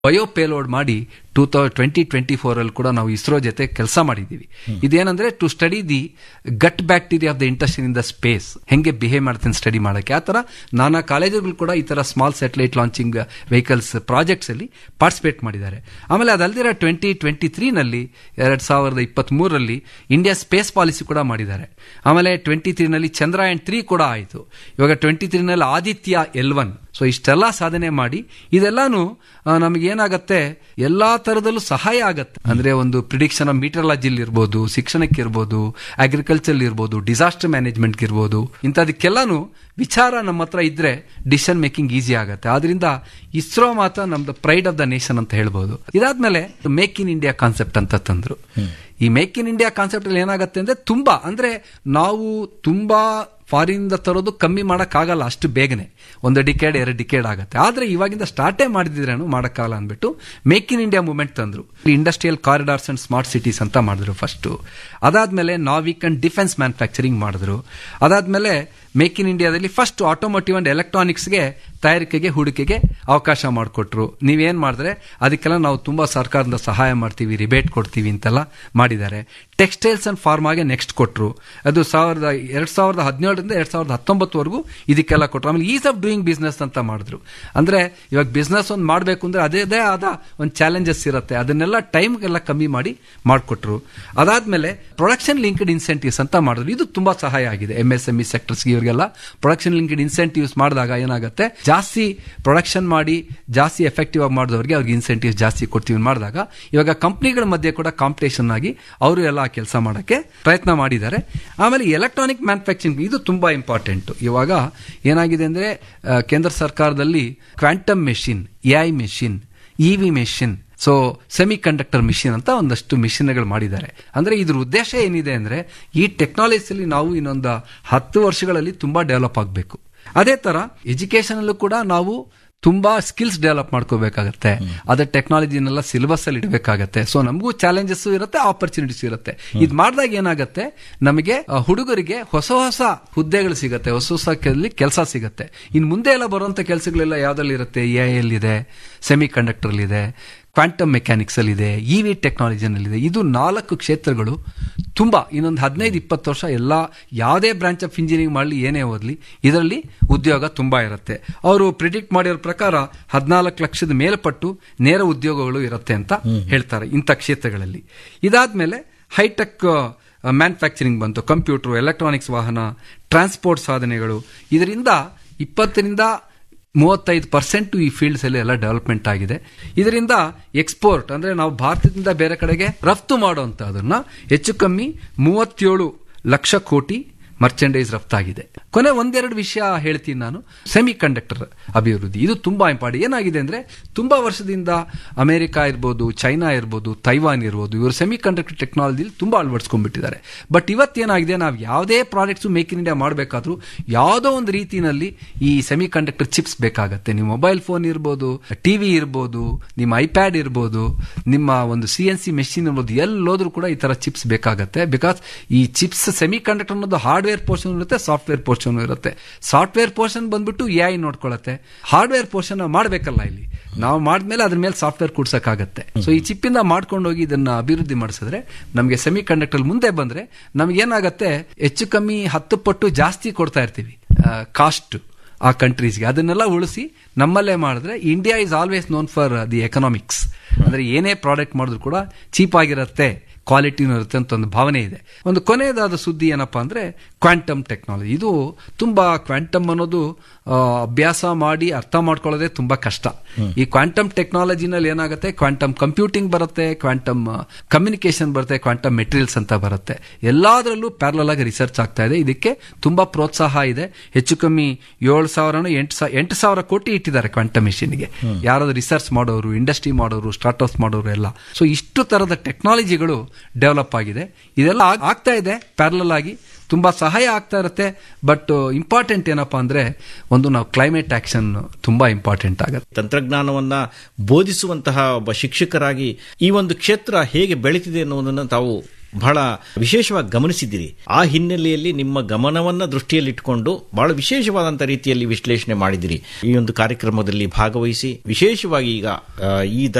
bio payload ಮಾಡಿ two ತೌ twenty twenty four ಅಲ್ಲಿ ಕೂಡ ನಾವು ಇಸ್ರೋ ಜೊತೆ ಕೆಲಸ ಮಾಡಿದ್ದೀವಿ ಇದೇನಂದ್ರೆ to study the gut bacteria of the intestine in the space ಹೆಂಗೆ ಬಿಹೇವ್ ಮಾಡ್ತೀನಿ ಸ್ಟಡಿ ಮಾಡಕ್ಕೆ ಆ ತರ ನಾನಾ ಕಾಲೇಜುಗಳು ಕೂಡ ಈ ತರ small satellite launching vehicles projects ಅಲ್ಲಿ ಪಾರ್ಟಿಸಿಪೇಟ್ ಮಾಡಿದ್ದಾರೆ ಆಮೇಲೆ ಅದಲ್ದಿರ ಟ್ವೆಂಟಿ ಟ್ವೆಂಟಿ ತ್ರೀನಲ್ಲಿ ಎರಡ್ ಸಾವಿರದ ಇಪ್ಪತ್ತ್ ಮೂರರಲ್ಲಿ ಇಂಡಿಯಾ ಸ್ಪೇಸ್ ಪಾಲಿಸಿ ಕೂಡ ಮಾಡಿದ್ದಾರೆ ಆಮೇಲೆ ಟ್ವೆಂಟಿ ತ್ರೀನಲ್ಲಿ ಚಂದ್ರಯಾನ್ ತ್ರೀ ಕೂಡ ಆಯಿತು ಇವಾಗ ಟ್ವೆಂಟಿ ತ್ರೀನಲ್ಲಿ ಆದಿತ್ಯ ಎಲ್ ಒನ್ ಸೊ ಇಷ್ಟೆಲ್ಲ ಸಾಧನೆ ಮಾಡಿ ಇದೆಲ್ಲಾನು ನಮಗೆ ಏನಾಗತ್ತೆ ಎಲ್ಲಾ ತರದಲ್ಲೂ ಸಹಾಯ ಆಗತ್ತೆ ಅಂದ್ರೆ ಒಂದು ಪ್ರಿಡಿಕ್ಷನ್ ಆಫ್ ಮೀಟರ್ಲಾಜಿಲ್ ಇರ್ಬೋದು ಶಿಕ್ಷಣಕ್ಕೆ ಇರ್ಬೋದು ಅಗ್ರಿಕಲ್ಚರ್ ಇರ್ಬೋದು ಡಿಸಾಸ್ಟರ್ ಮ್ಯಾನೇಜ್ಮೆಂಟ್ ಇರ್ಬೋದು ಇಂಥದಕ್ಕೆಲ್ಲಾನು ವಿಚಾರ ನಮ್ಮ ಹತ್ರ ಇದ್ರೆ ಡಿಸಿಷನ್ ಮೇಕಿಂಗ್ ಈಸಿ ಆಗುತ್ತೆ ಆದ್ರಿಂದ ಇಸ್ರೋ ಮಾತ್ರ ನಮ್ದು ಪ್ರೈಡ್ ಆಫ್ ದ ನೇಷನ್ ಅಂತ ಹೇಳ್ಬೋದು ಇದಾದ್ಮೇಲೆ ಮೇಕ್ ಇನ್ ಇಂಡಿಯಾ ಕಾನ್ಸೆಪ್ಟ್ ಅಂತ ತಂದ್ರು ಈ ಮೇಕ್ ಇನ್ ಇಂಡಿಯಾ ಕಾನ್ಸೆಪ್ಟ್ ಅಲ್ಲಿ ಏನಾಗುತ್ತೆ ಅಂದ್ರೆ ತುಂಬಾ ಅಂದ್ರೆ ನಾವು ತುಂಬಾ ಫಾರಿನ್ ತರೋದು ಕಮ್ಮಿ ಮಾಡೋಕ್ಕಾಗಲ್ಲ ಅಷ್ಟು ಬೇಗನೆ ಒಂದು ಡಿಕೇಡ್ ಎರಡು ಡಿಕೇಡ್ ಆಗುತ್ತೆ ಆದ್ರೆ ಇವಾಗಿಂದ ಸ್ಟಾರ್ಟೇ ಮಾಡಿದ್ರೇನು ಮಾಡೋಕ್ಕಾಗಲ್ಲ ಅಂದ್ಬಿಟ್ಟು ಮೇಕ್ ಇನ್ ಇಂಡಿಯಾ ಮೂವ್ಮೆಂಟ್ ತಂದ್ರು industrial corridors and smart cities ಅಂತ ಮಾಡಿದ್ರು ಫಸ್ಟ್ ಅದಾದ್ಮೇಲೆ ನಾವಿಕ್ ಅಂಡ್ ಡಿಫೆನ್ಸ್ ಮ್ಯಾನುಫ್ಯಾಕ್ಚರಿಂಗ್ ಮಾಡಿದ್ರು ಅದಾದ್ಮೇಲೆ ಮೇಕ್ ಇನ್ ಇಂಡಿಯಾದಲ್ಲಿ ಫಸ್ಟ್ ಆಟೋಮೋಟಿವ್ ಅಂಡ್ ಎಲೆಕ್ಟ್ರಾನಿಕ್ಸ್ಗೆ ತಯಾರಿಕೆಗೆ ಹೂಡಿಕೆಗೆ ಅವಕಾಶ ಮಾಡಿಕೊಟ್ರು ನೀವೇನ್ ಮಾಡಿದ್ರೆ ಅದಕ್ಕೆಲ್ಲ ನಾವು ತುಂಬಾ ಸರ್ಕಾರದಿಂದ ಸಹಾಯ ಮಾಡ್ತೀವಿ ರಿಬೇಟ್ ಕೊಡ್ತೀವಿ ಅಂತೆಲ್ಲ ಮಾಡಿದ್ದಾರೆ ಟೆಕ್ಸ್ಟೈಲ್ಸ್ ಅಂಡ್ ಫಾರ್ಮಾಗೆ ನೆಕ್ಸ್ಟ್ ಕೊಟ್ರು ಅದು ಸಾವಿರದ ಎರಡ್ ಸಾವಿರದ ಹದಿನೇಳರಿಂದ ಎರಡ್ ಸಾವಿರದ ಹತ್ತೊಂಬತ್ತವರೆಗೂ ಇದಕ್ಕೆಲ್ಲ ಕೊಟ್ರು ಆಮೇಲೆ ಈಸ್ ಆಫ್ ಡೂಯಿಂಗ್ ಬಿಸ್ನೆಸ್ ಅಂತ ಮಾಡಿದ್ರು ಅಂದ್ರೆ ಇವಾಗ ಬಿಸ್ನೆಸ್ ಒಂದು ಮಾಡಬೇಕು ಅಂದ್ರೆ ಅದೇ ಆದ ಒಂದು ಚಾಲೆಂಜಸ್ ಇರುತ್ತೆ ಅದನ್ನೆಲ್ಲ ಟೈಮ್ಗೆಲ್ಲ ಕಮ್ಮಿ ಮಾಡಿ ಮಾಡಿಕೊಟ್ರು ಅದಾದ್ಮೇಲೆ ಪ್ರೊಡಕ್ಷನ್ ಲಿಂಕ್ಡ್ ಇನ್ಸೆಂಟಿವ್ಸ್ ಅಂತ ಮಾಡಿದ್ರು ಇದು ತುಂಬಾ ಸಹಾಯ ಆಗಿದೆ ಎಂ ಎಸ್ ಎಂ ಇ ಸೆಕ್ಟರ್ಸ್ಗೆ ಇವರಿಗೆಲ್ಲ ಪ್ರೊಡಕ್ಷನ್ ಲಿಂಕ್ಡ್ ಇನ್ಸೆಂಟಿವ್ಸ್ ಮಾಡಿದಾಗ ಏನಾಗುತ್ತೆ ಜಾಸ್ತಿ ಪ್ರೊಡಕ್ಷನ್ ಮಾಡಿ ಜಾಸ್ತಿ ಎಫೆಕ್ಟಿವ್ ಆಗಿ ಮಾಡಿದವರಿಗೆ ಅವ್ರಿಗೆ ಇನ್ಸೆಂಟಿವ್ಸ್ ಜಾಸ್ತಿ ಕೊಡ್ತೀವಿ ಮಾಡಿದಾಗ ಇವಾಗ ಕಂಪ್ನಿಗಳ ಮಧ್ಯೆ ಕೂಡ ಕಾಂಪಿಟೇಷನ್ ಆಗಿ ಅವರು ಎಲ್ಲ ಕೆಲಸ ಮಾಡೋಕ್ಕೆ ಪ್ರಯತ್ನ ಮಾಡಿದ್ದಾರೆ ಆಮೇಲೆ ಎಲೆಕ್ಟ್ರಾನಿಕ್ ಮ್ಯಾನುಫ್ಯಾಕ್ಚರಿಂಗ್ ಇದು ತುಂಬಾ ಇಂಪಾರ್ಟೆಂಟ್ ಇವಾಗ ಏನಾಗಿದೆ ಅಂದ್ರೆ ಕೇಂದ್ರ ಸರ್ಕಾರದಲ್ಲಿ quantum machine AI machine EV machine so semiconductor machine ಅಂತ ಒಂದಷ್ಟು ಮಿಷಿನ್ಗಳು ಮಾಡಿದ್ದಾರೆ ಅಂದ್ರೆ ಇದ್ರ ಉದ್ದೇಶ ಏನಿದೆ ಅಂದ್ರೆ ಈ ಟೆಕ್ನಾಲಜಿಯಲ್ಲಿ ನಾವು ಇನ್ನೊಂದು ಹತ್ತು ವರ್ಷಗಳಲ್ಲಿ ತುಂಬಾ ಡೆವಲಪ್ ಆಗಬೇಕು ಅದೇ ತರ ಎಜುಕೇಶನ್ ಅಲ್ಲೂ ಕೂಡ ನಾವು ತುಂಬಾ ಸ್ಕಿಲ್ಸ್ ಡೆವಲಪ್ ಮಾಡ್ಕೋಬೇಕಾಗತ್ತೆ ಅದ್ರ ಟೆಕ್ನಾಲಜಿನೆಲ್ಲ ಸಿಲೆಬಸ್ ಅಲ್ಲಿ ಇಡಬೇಕಾಗತ್ತೆ ಸೊ ನಮಗೂ ಚಾಲೆಂಜಸ್ ಇರುತ್ತೆ ಆಪರ್ಚುನಿಟೀಸ್ ಇರುತ್ತೆ ಇದು ಮಾಡಿದಾಗ ಏನಾಗುತ್ತೆ ನಮಗೆ ಹುಡುಗರಿಗೆ ಹೊಸ ಹೊಸ ಹುದ್ದೆಗಳು ಸಿಗತ್ತೆ ಹೊಸ ಹೊಸ ಕೆಲಸ ಸಿಗತ್ತೆ ಇನ್ ಮುಂದೆ ಎಲ್ಲ ಬರುವಂತ ಕೆಲಸಗಳೆಲ್ಲ ಯಾವ್ದ್ರಲ್ಲಿ ಇರುತ್ತೆ ಎ ಇದೆ ಸೆಮಿ ಕಂಡಕ್ಟರ್ ಇದೆ ಕ್ವಾಂಟಮ್ ಮೆಕ್ಯಾನಿಕ್ಸ್ ಅಲ್ಲಿ ಇದೆ ಇ ವಿ ಟೆಕ್ನಾಲಜಿನಲ್ಲಿದೆ ಇದು ನಾಲ್ಕು ಕ್ಷೇತ್ರಗಳು ತುಂಬಾ ಇನ್ನೊಂದು ಹದಿನೈದು ಇಪ್ಪತ್ತು ವರ್ಷ ಎಲ್ಲ ಯಾವುದೇ ಬ್ರಾಂಚ್ ಆಫ್ ಇಂಜಿನಿಯರಿಂಗ್ ಮಾಡಲಿ ಏನೇ ಓದಲಿ ಇದರಲ್ಲಿ ಉದ್ಯೋಗ ತುಂಬಾ ಇರುತ್ತೆ ಅವರು ಪ್ರಿಡಿಕ್ಟ್ ಮಾಡಿರೋ ಪ್ರಕಾರ ಹದಿನಾಲ್ಕು ಲಕ್ಷದ ಮೇಲ್ಪಟ್ಟು ನೇರ ಉದ್ಯೋಗಗಳು ಇರುತ್ತೆ ಅಂತ ಹೇಳ್ತಾರೆ ಇಂಥ ಕ್ಷೇತ್ರಗಳಲ್ಲಿ ಇದಾದ್ಮೇಲೆ ಹೈಟೆಕ್ ಮ್ಯಾನುಫ್ಯಾಕ್ಚರಿಂಗ್ ಬಂತು ಕಂಪ್ಯೂಟರ್ ಎಲೆಕ್ಟ್ರಾನಿಕ್ಸ್ ವಾಹನ ಟ್ರಾನ್ಸ್ಪೋರ್ಟ್ ಸಾಧನೆಗಳು ಇದರಿಂದ ಇಪ್ಪತ್ತರಿಂದ ಮೂವತ್ತೈದು ಪರ್ಸೆಂಟ್ ಈ ಫೀಲ್ಡ್ಸ್ ಅಲ್ಲಿ ಎಲ್ಲ ಡೆವಲಪ್ಮೆಂಟ್ ಆಗಿದೆ ಇದರಿಂದ ಎಕ್ಸ್ಪೋರ್ಟ್ ಅಂದ್ರೆ ನಾವು ಭಾರತದಿಂದ ಬೇರೆ ಕಡೆಗೆ ರಫ್ತು ಮಾಡುವಂತಹದನ್ನ ಹೆಚ್ಚು ಕಮ್ಮಿ ಮೂವತ್ತೇಳು ಲಕ್ಷ ಕೋಟಿ ಮರ್ಚೆಂಡೈಸ್ ರಫ್ತಾಗಿದೆ ಕೊನೆ ಒಂದೆರಡು ವಿಷಯ ಹೇಳ್ತೀನಿ ನಾನು ಸೆಮಿ ಕಂಡಕ್ಟರ್ ಅಭಿವೃದ್ಧಿ ಇದು ತುಂಬಾ ಇಂಪಾರ್ಟೆಂಟ್ ಏನಾಗಿದೆ ಅಂದ್ರೆ ತುಂಬಾ ವರ್ಷದಿಂದ ಅಮೆರಿಕ ಇರ್ಬೋದು ಚೈನಾ ಇರ್ಬೋದು ತೈವಾನ್ ಇರ್ಬೋದು ಇವರು ಸೆಮಿ ಕಂಡಕ್ಟರ್ ಟೆಕ್ನಾಲಜಿ ತುಂಬಾ ಅಳವಡಿಸ್ಕೊಂಡ್ಬಿಟ್ಟಿದ್ದಾರೆ ಬಟ್ ಇವತ್ತೇನಾಗಿದೆ ನಾವು ಯಾವುದೇ ಪ್ರಾಡಕ್ಟ್ಸ್ ಮೇಕ್ ಇನ್ ಇಂಡಿಯಾ ಮಾಡಬೇಕಾದ್ರೂ ಯಾವುದೋ ಒಂದು ರೀತಿಯಲ್ಲಿ ಈ ಸೆಮಿ ಕಂಡಕ್ಟರ್ ಚಿಪ್ಸ್ ಬೇಕಾಗತ್ತೆ ನಿಮ್ಮ ಮೊಬೈಲ್ ಫೋನ್ ಇರ್ಬೋದು ಟಿವಿ ಇರ್ಬೋದು ನಿಮ್ಮ ಐಪ್ಯಾಡ್ ಇರ್ಬೋದು ನಿಮ್ಮ ಒಂದು ಸಿ ಎನ್ ಸಿ ಮೆಷಿನ್ ಇರ್ಬೋದು ಎಲ್ಲೋದ್ರೂ ಕೂಡ ಈ ತರ ಚಿಪ್ಸ್ ಬೇಕಾಗತ್ತೆ ಬಿಕಾಸ್ ಈ ಚಿಪ್ಸ್ ಸೆಮಿ ಕಂಡಕ್ಟರ್ ಅನ್ನೋದು ಹಾರ್ಡ್ವೇರ್ ಪೋರ್ಷನ್ ಇರುತ್ತೆ ಸಾಫ್ಟ್ವೇರ್ ಪೋರ್ಷನ್ ಇರುತ್ತೆ ಸಾಫ್ಟ್ವೇರ್ ಪೋರ್ಷನ್ ಬಂದ್ಬಿಟ್ಟು ಎ ಐ ನೋಡ್ಕೊಳತ್ತೆ ಹಾರ್ಡ್ವೇರ್ ಪೋರ್ಷನ್ ಮಾಡಬೇಕಲ್ಲ ಇಲ್ಲಿ ನಾವು ಮಾಡಿದ್ಮೇಲೆ ಅದ್ರ ಮೇಲೆ ಸಾಫ್ಟ್ವೇರ್ ಕೂಡ್ಸಕ್ಕಾಗತ್ತೆ ಸೊ ಈ ಚಿಪ್ಪಿಂದ ಮಾಡ್ಕೊಂಡು ಹೋಗಿ ಇದನ್ನ ಅಭಿವೃದ್ಧಿ ಮಾಡಿಸಿದ್ರೆ ನಮಗೆ ಸೆಮಿ ಕಂಡಕ್ಟರ್ ಮುಂದೆ ಬಂದ್ರೆ ನಮ್ಗೇನಾಗತ್ತೆ ಹೆಚ್ಚು ಕಮ್ಮಿ ಹತ್ತು ಪಟ್ಟು ಜಾಸ್ತಿ ಕೊಡ್ತಾ ಇರ್ತೀವಿ ಕಾಸ್ಟ್ ಆ ಕಂಟ್ರೀಸ್ಗೆ ಅದನ್ನೆಲ್ಲ ಉಳಿಸಿ ನಮ್ಮಲ್ಲೇ ಮಾಡಿದ್ರೆ India is always known for the economics ಅಂದ್ರೆ ಏನೇ ಪ್ರಾಡಕ್ಟ್ ಮಾಡಿದ್ರು ಕೂಡ ಚೀಪ್ ಆಗಿರುತ್ತೆ ಕ್ವಾಲಿಟಿನೂ ಇರುತ್ತೆ ಅಂತ ಒಂದು ಭಾವನೆ ಇದೆ ಒಂದು ಕೊನೆಯದಾದ ಸುದ್ದಿ ಏನಪ್ಪಾ ಅಂದ್ರೆ ಕ್ವಾಂಟಮ್ ಟೆಕ್ನಾಲಜಿ ಇದು ತುಂಬಾ ಕ್ವಾಂಟಮ್ ಅನ್ನೋದು ಅಭ್ಯಾಸ ಮಾಡಿ ಅರ್ಥ ಮಾಡ್ಕೊಳ್ಳೋದೇ ತುಂಬಾ ಕಷ್ಟ ಈ ಕ್ವಾಂಟಮ್ ಟೆಕ್ನಾಲಜಿನಲ್ಲಿ ಏನಾಗುತ್ತೆ ಕ್ವಾಂಟಮ್ ಕಂಪ್ಯೂಟಿಂಗ್ ಬರುತ್ತೆ ಕ್ವಾಂಟಮ್ ಕಮ್ಯುನಿಕೇಶನ್ ಬರುತ್ತೆ ಕ್ವಾಂಟಮ್ ಮೆಟೀರಿಯಲ್ಸ್ ಅಂತ ಬರುತ್ತೆ ಎಲ್ಲದರಲ್ಲೂ ಪ್ಯಾರಲಲ್ ಆಗಿ ರಿಸರ್ಚ್ ಆಗ್ತಾ ಇದೆ ಇದಕ್ಕೆ ತುಂಬಾ ಪ್ರೋತ್ಸಾಹ ಇದೆ ಹೆಚ್ಚು ಕಮ್ಮಿ ಏಳು ಸಾವಿರ ಎಂಟು ಸಾವಿರ ಎಂಟು ಸಾವಿರ ಕೋಟಿ ಇಟ್ಟಿದ್ದಾರೆ ಕ್ವಾಂಟಮ್ ಮಿಷಿನ್ಗೆ ಯಾರಾದ್ರೂ ರಿಸರ್ಚ್ ಮಾಡೋರು ಇಂಡಸ್ಟ್ರಿ ಮಾಡೋರು ಸ್ಟಾರ್ಟ್ಅಪ್ಸ್ ಮಾಡೋರು ಎಲ್ಲ ಸೊ ಇಷ್ಟು ತರದ ಟೆಕ್ನಾಲಜಿಗಳು ಡೆವಲಪ್ ಆಗಿದೆ ಇದೆಲ್ಲ ಆಗ್ತಾ ಇದೆ ಪ್ಯಾರಲಲ್ ಆಗಿ ತುಂಬಾ ಸಹಾಯ ಆಗ್ತಾ ಇರುತ್ತೆ ಬಟ್ ಇಂಪಾರ್ಟೆಂಟ್ ಏನಪ್ಪಾ ಅಂದ್ರೆ ಒಂದು ನಾವು ಕ್ಲೈಮೇಟ್ ಆಕ್ಷನ್ ತುಂಬಾ ಇಂಪಾರ್ಟೆಂಟ್ ಆಗುತ್ತೆ ತಂತ್ರಜ್ಞಾನವನ್ನ ಬೋಧಿಸುವಂತಹ ಒಬ್ಬ ಶಿಕ್ಷಕರಾಗಿ ಈ ಒಂದು ಕ್ಷೇತ್ರ ಹೇಗೆ ಬೆಳೀತಿದೆ ಅನ್ನೋದನ್ನ ತಾವು ಬಹಳ ವಿಶೇಷವಾಗಿ ಗಮನಿಸಿದ್ದೀರಿ ಆ ಹಿನ್ನೆಲೆಯಲ್ಲಿ ನಿಮ್ಮ ಗಮನವನ್ನ ದೃಷ್ಟಿಯಲ್ಲಿಟ್ಟುಕೊಂಡು ಬಹಳ ವಿಶೇಷವಾದಂಥ ರೀತಿಯಲ್ಲಿ ವಿಶ್ಲೇಷಣೆ ಮಾಡಿದಿರಿ ಈ ಒಂದು ಕಾರ್ಯಕ್ರಮದಲ್ಲಿ ಭಾಗವಹಿಸಿ ವಿಶೇಷವಾಗಿ ಈಗ ಆ, ಈ